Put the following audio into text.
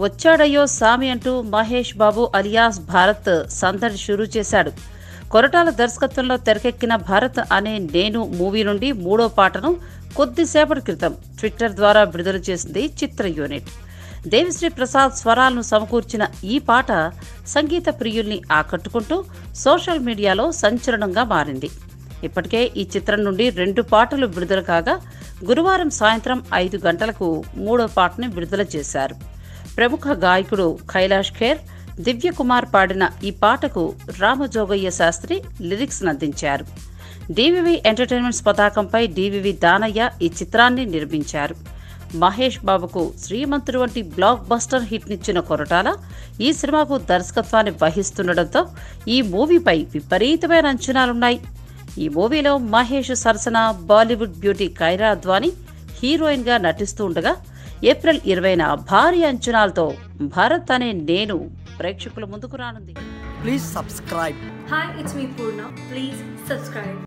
వచ్చాడయ్యో సామి అంటూ మహేష్ బాబు అలియాస్ భారత్ సందడి షురూ చేశాడు కొరటాల దర్శకత్వంలో తెరకెక్కిన భారత్ అనే నేను మూవీ నుండి మూడో పాటను కొద్దిసేపటి క్రితం ట్విట్టర్ ద్వారా విడుదల చేసింది చిత్ర యూనిట్ దేవిశ్రీ ప్రసాద్ స్వరాలను సమకూర్చిన ఈ పాట సంగీత ప్రియుల్ని ఆకట్టుకుంటూ సోషల్ మీడియాలో సంచలనంగా మారింది ఇప్పటికే ఈ చిత్రం నుండి రెండు పాటలు విడుదల కాగా గురువారం సాయంత్రం ఐదు గంటలకు మూడో పాటని విడుదల చేశారు ప్రముఖ గాయకుడు కైలాష్ ఖేర్ దివ్యకుమార్ పాడిన ఈ పాటకు రామజోగయ్య శాస్త్రి లిరిక్స్ అందించారు డివివి ఎంటర్టైన్మెంట్స్ పతాకంపై డివివి దానయ్య ఈ చిత్రాన్ని నిర్మించారు మహేష్ బాబుకు శ్రీమంతుడు వంటి బ్లాక్ బస్టర్ హిట్నిచ్చిన కొరటాల ఈ సినిమాకు దర్శకత్వాన్ని వహిస్తుండటంతో ఈ మూవీపై విపరీతమైన అంచనాలున్నాయి ఈ మూవీలో మహేష్ సరసన బాలీవుడ్ బ్యూటీ కైరా అద్వానీ హీరోయిన్గా నటిస్తూ ఉండగా ఏప్రిల్ ఇరవైన భారీ అంచనాలతో భారత్ అనే నేను ప్రేక్షకుల ముందుకు రానుంది Please subscribe. Hi, it's me Purna. Please subscribe.